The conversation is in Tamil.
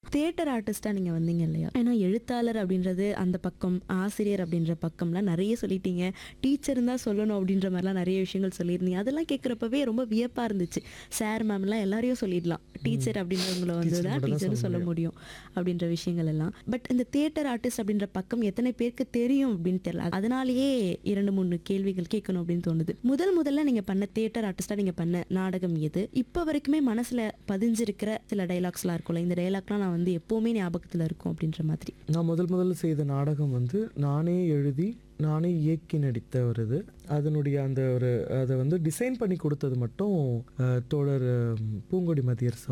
தியேட்டர் ஆர்டிஸ்டா நீங்க வந்தீங்க இல்லையா ஏன்னா எழுத்தாளர் அப்படின்றது அந்த பக்கம் ஆசிரியர் அப்படின்ற பக்கம்லாம் நிறைய சொல்லிட்டீங்க டீச்சர் தான் சொல்லணும் அப்படின்ற மாதிரிலாம் நிறைய விஷயங்கள் சொல்லியிருந்தீங்க அதெல்லாம் கேட்குறப்பவே ரொம்ப வியப்பா இருந்துச்சு சார் மேம்லாம் எல்லாரையும் சொல்லிடலாம் டீச்சர் அப்படின்றவங்கள வந்து Teacher தான் மட்டும் தான் டீச்சர்னு சொல்ல சொல்ல முடியும் அப்படின்ற விஷயங்கள் எல்லாம் பட் இந்த தியேட்டர் ஆர்டிஸ்ட் அப்படின்ற பக்கம் எத்தனை பேருக்கு தெரியும் அப்படின்னு தெரியல அதனாலேயே இரண்டு மூணு கேள்விகள் கேட்கணும் அப்படின்னு தோணுது முதல் முதல்ல நீங்க பண்ண தியேட்டர் ஆர்டிஸ்டா நீங்க பண்ண நாடகம் எது இப்போ வரைக்குமே மனசுல பதிஞ்சிருக்கிற சில டைலாக்ஸ்லாம் இருக்கும்ல இந்த டைலாக்லாம் நான் வந்து எப்பவுமே ஞாபகத்துல இருக்கும் அப்படின்ற மாதிரி நான் முதல் முதல்ல செய்த நாடகம் வந்து நானே எழுதி நானே இயக்கி நடித்த ஒரு இது அதனுடைய அந்த ஒரு அதை வந்து டிசைன் பண்ணி கொடுத்தது மட்டும் அஹ், தோழர் அஹ், பூங்கொடி மதியர்